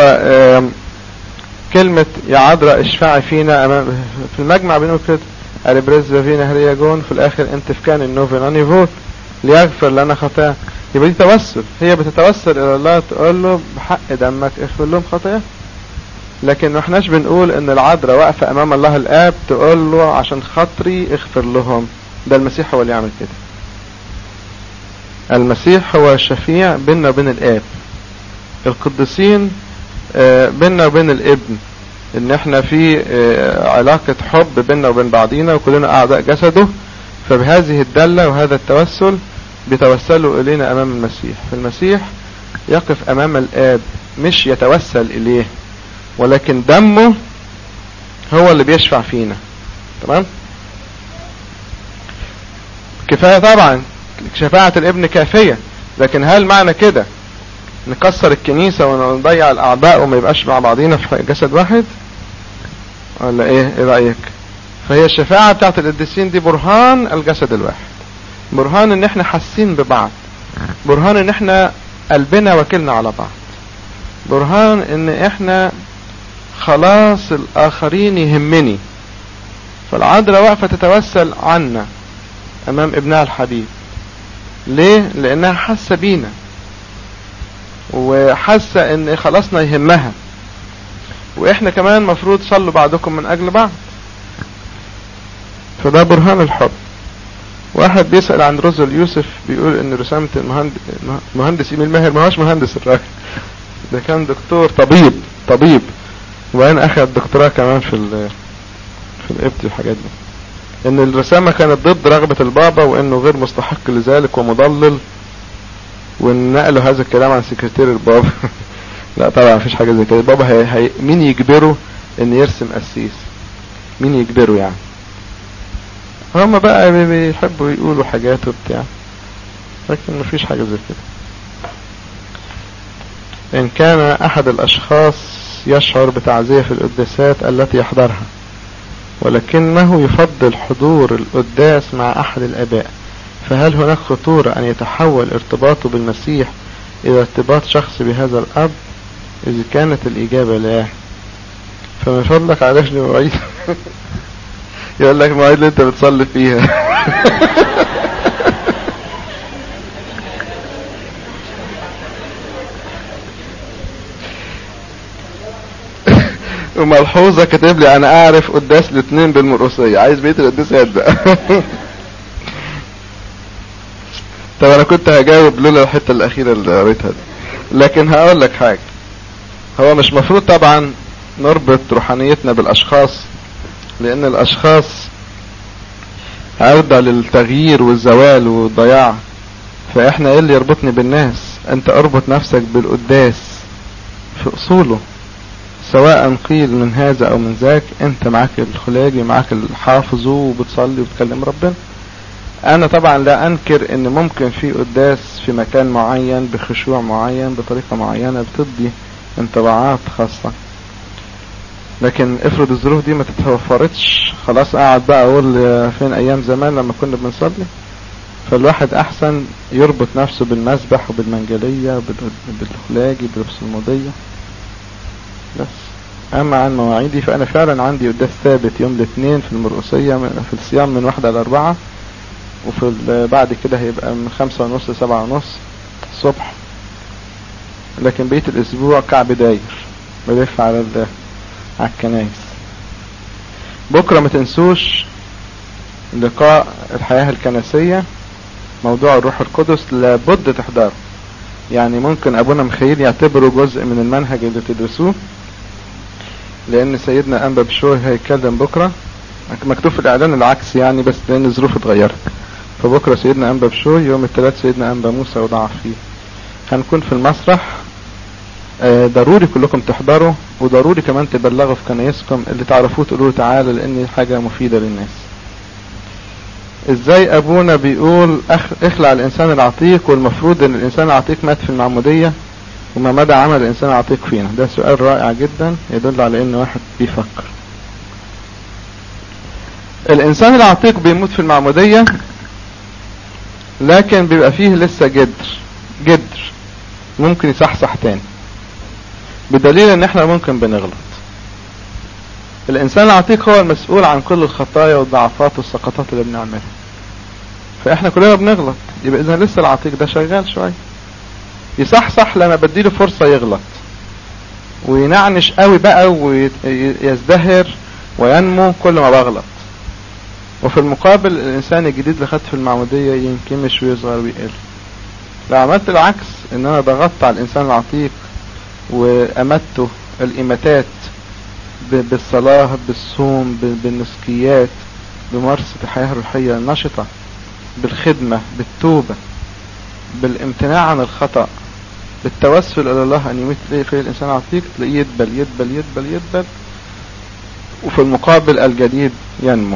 كلمة يا عذراء اشفعي فينا امام في المجمع بنقول كده البريز فينا هريا جون في الاخر انت في كان النوفي فوت ليغفر لنا خطايا يبقى دي توسل هي بتتوسل الى الله تقول له بحق دمك اغفر لهم خطايا لكن ما احناش بنقول ان العذراء واقفة امام الله الاب تقول له عشان خاطري اغفر لهم ده المسيح هو اللي يعمل كده المسيح هو الشفيع بيننا وبين الاب القديسين بيننا وبين الابن ان احنا في علاقة حب بيننا وبين بعضينا وكلنا اعضاء جسده فبهذه الدلة وهذا التوسل بيتوسلوا الينا امام المسيح فالمسيح يقف امام الاب مش يتوسل اليه ولكن دمه هو اللي بيشفع فينا تمام كفاية طبعا شفاعة الابن كافية لكن هل معنى كده نكسر الكنيسة ونضيع الاعضاء وما يبقاش مع بعضينا في جسد واحد ولا ايه ايه رأيك فهي الشفاعة بتاعت القديسين دي برهان الجسد الواحد برهان ان احنا حاسين ببعض برهان ان احنا قلبنا وكلنا على بعض برهان ان احنا خلاص الاخرين يهمني فالعذراء واقفة تتوسل عنا امام ابنها الحبيب ليه لانها حاسة بينا وحاسة ان خلاصنا يهمها واحنا كمان مفروض صلوا بعضكم من اجل بعض فده برهان الحب واحد بيسأل عن روزل يوسف بيقول ان رسامة المهندس مهندس ايميل ماهر ما هوش مهندس الراجل ده كان دكتور طبيب طبيب وبعدين اخذ دكتوراه كمان في ال في الابتي والحاجات دي ان الرسامة كانت ضد رغبة البابا وانه غير مستحق لذلك ومضلل وان نقلوا هذا الكلام عن سكرتير البابا لا طبعا مفيش حاجة زي كده البابا هي هي مين يجبره ان يرسم قسيس مين يجبره يعني هم بقى بيحبوا يقولوا حاجات وبتاع لكن مفيش حاجة زي كده ان كان احد الاشخاص يشعر بتعزية في القداسات التي يحضرها ولكنه يفضل حضور القداس مع احد الاباء فهل هناك خطورة ان يتحول ارتباطه بالمسيح الى ارتباط شخصي بهذا الاب اذا كانت الاجابة لا فمن فضلك عرفني مواعيد يقول لك المواعيد اللي انت بتصلي فيها وملحوظة كاتب لي انا اعرف قداس الاثنين بالمرقصية عايز بيت القداسات بقى طب انا كنت هجاوب لولا الحتة الاخيرة اللي قريتها دي لكن هقول لك حاجة هو مش مفروض طبعا نربط روحانيتنا بالاشخاص لان الاشخاص عودة للتغيير والزوال والضياع فاحنا ايه اللي يربطني بالناس انت اربط نفسك بالقداس في اصوله سواء قيل من هذا او من ذاك انت معاك الخلاجي معاك الحافظ وبتصلي وبتكلم ربنا انا طبعا لا انكر ان ممكن في قداس في مكان معين بخشوع معين بطريقة معينة بتدي انطباعات خاصة لكن افرض الظروف دي ما تتوفرتش خلاص قاعد بقى اقول فين ايام زمان لما كنا بنصلي فالواحد احسن يربط نفسه بالمسبح وبالمنجلية بالخلاجي بلبس المضية بس اما عن مواعيدي فانا فعلا عندي قداس ثابت يوم الاثنين في المرقصية في الصيام من واحدة لاربعة وفي بعد كده هيبقى من خمسة ونص لسبعة ونص الصبح لكن بقية الاسبوع كعب داير بلف على على الكنايس بكرة ما تنسوش لقاء الحياة الكنسية موضوع الروح القدس لابد تحضره يعني ممكن ابونا مخيل يعتبره جزء من المنهج اللي تدرسوه لان سيدنا انبا بشوي هيتكلم بكرة مكتوب في الاعلان العكس يعني بس لان الظروف اتغيرت فبكرة سيدنا انبا بشوي يوم الثلاث سيدنا انبا موسى وضع فيه هنكون في المسرح ضروري كلكم تحضروا وضروري كمان تبلغوا في كنايسكم اللي تعرفوه تقولوا له تعالى لان حاجة مفيدة للناس ازاي ابونا بيقول اخلع الانسان العتيق والمفروض ان الانسان العتيق مات في المعمودية وما مدى عمل الانسان العتيق فينا ده سؤال رائع جدا يدل على ان واحد بيفكر الانسان العتيق بيموت في المعمودية لكن بيبقى فيه لسه جدر جدر ممكن يصحصح تاني بدليل ان احنا ممكن بنغلط الانسان العتيق هو المسؤول عن كل الخطايا والضعفات والسقطات اللي بنعملها فاحنا كلنا بنغلط يبقى اذا لسه العتيق ده شغال شوية يصحصح لما بديله فرصة يغلط وينعنش قوي بقى ويزدهر وينمو كل ما بغلط وفي المقابل الانسان الجديد اللي خدته في المعمودية ينكمش ويصغر ويقل لو عملت العكس ان انا ضغطت على الانسان العتيق وامدته الاماتات بالصلاة بالصوم بالنسكيات بممارسة الحياة الروحية النشطة بالخدمة بالتوبة بالامتناع عن الخطأ بالتوسل الى الله ان يميت في الانسان عتيق تلاقيه يدبل يدبل يدبل يدبل وفي المقابل الجديد ينمو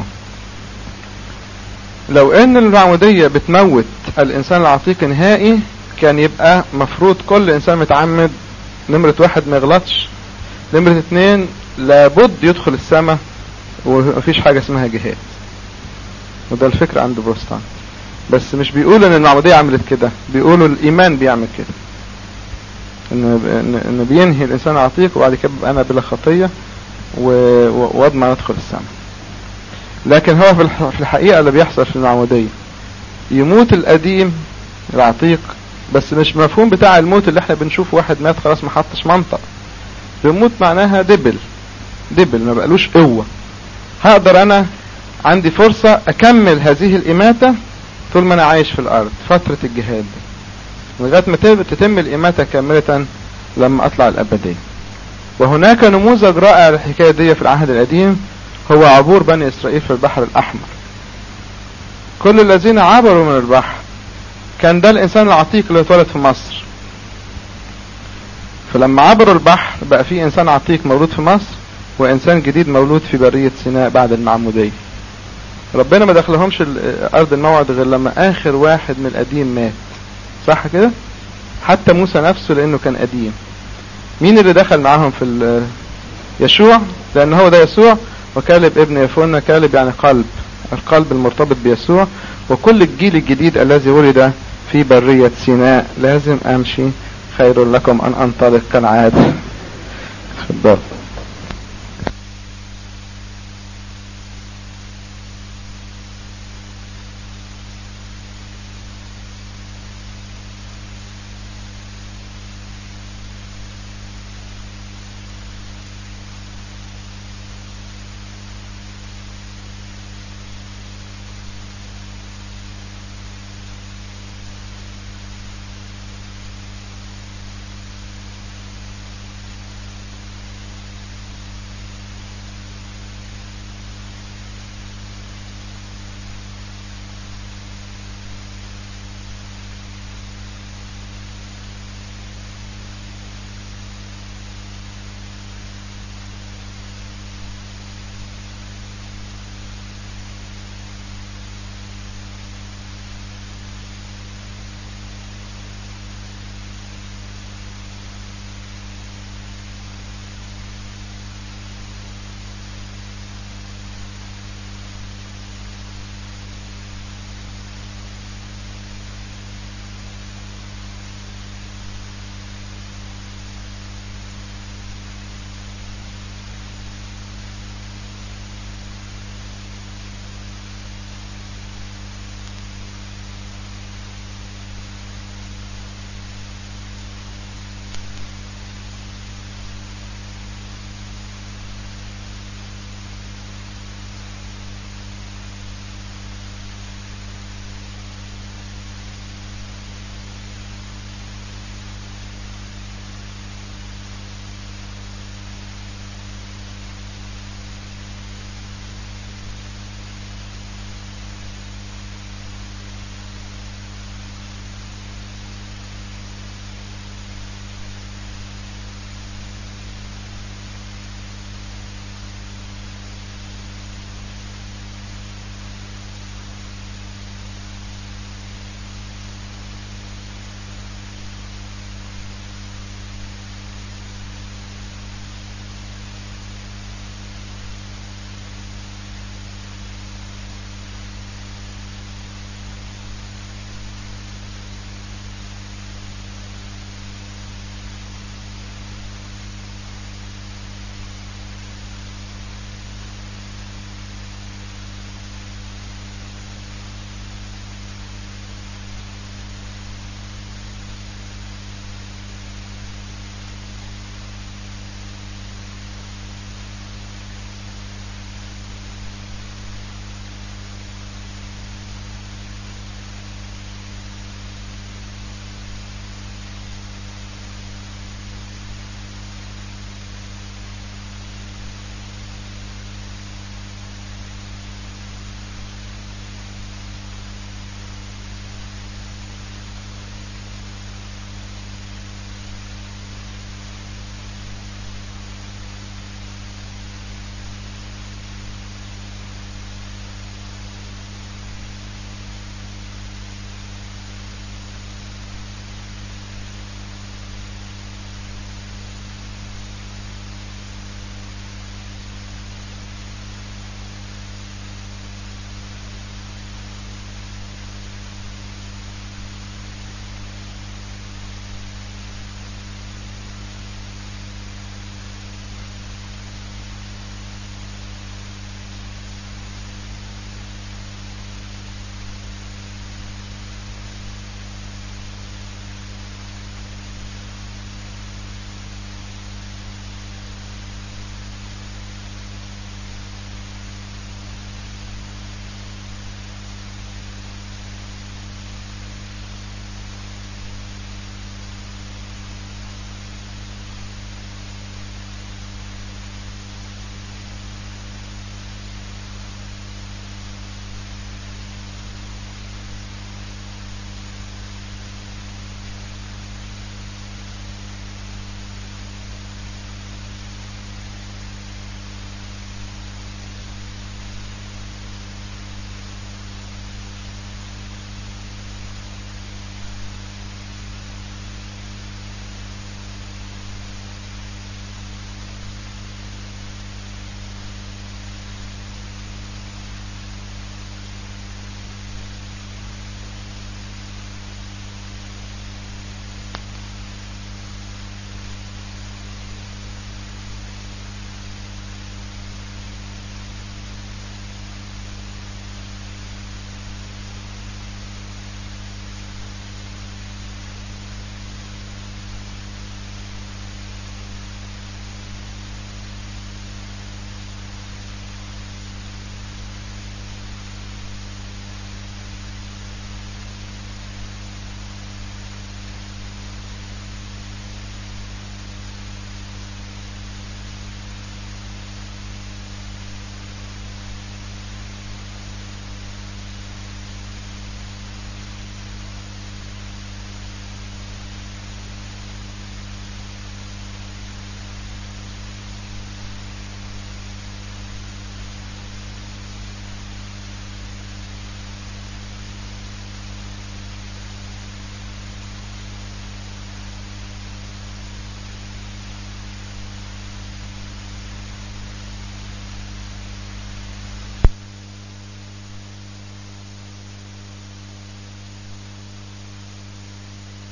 لو ان المعمودية بتموت الانسان العتيق نهائي كان يبقى مفروض كل انسان متعمد نمرة واحد ما يغلطش نمرة اتنين لابد يدخل السماء ومفيش حاجة اسمها جهاد وده الفكرة عند بروستان بس مش بيقولوا ان المعمودية عملت كده بيقولوا الايمان بيعمل كده ان ان بينهي الانسان عتيق وبعد كده ببقى انا بلا خطية واضمن ادخل السماء لكن هو في الحقيقة اللي بيحصل في المعمودية يموت القديم العتيق بس مش مفهوم بتاع الموت اللي احنا بنشوف واحد مات خلاص ما حطش منطق بيموت معناها دبل دبل ما بقالوش قوة هقدر انا عندي فرصة اكمل هذه الاماتة طول ما انا عايش في الارض فترة الجهاد لغاية ما تتم الاماتة كاملة لما اطلع الابدية وهناك نموذج رائع للحكاية دي في العهد القديم هو عبور بني اسرائيل في البحر الاحمر كل الذين عبروا من البحر كان ده الانسان العتيق اللي اتولد في مصر فلما عبروا البحر بقى في انسان عتيق مولود في مصر وانسان جديد مولود في برية سيناء بعد المعمودية ربنا ما دخلهمش ارض الموعد غير لما اخر واحد من القديم مات صح كده حتى موسى نفسه لانه كان قديم مين اللي دخل معاهم في يشوع لان هو ده يسوع وكالب ابن يفون كالب يعني قلب القلب المرتبط بيسوع وكل الجيل الجديد الذي ولد في برية سيناء لازم امشي خير لكم ان انطلق كالعادة تفضل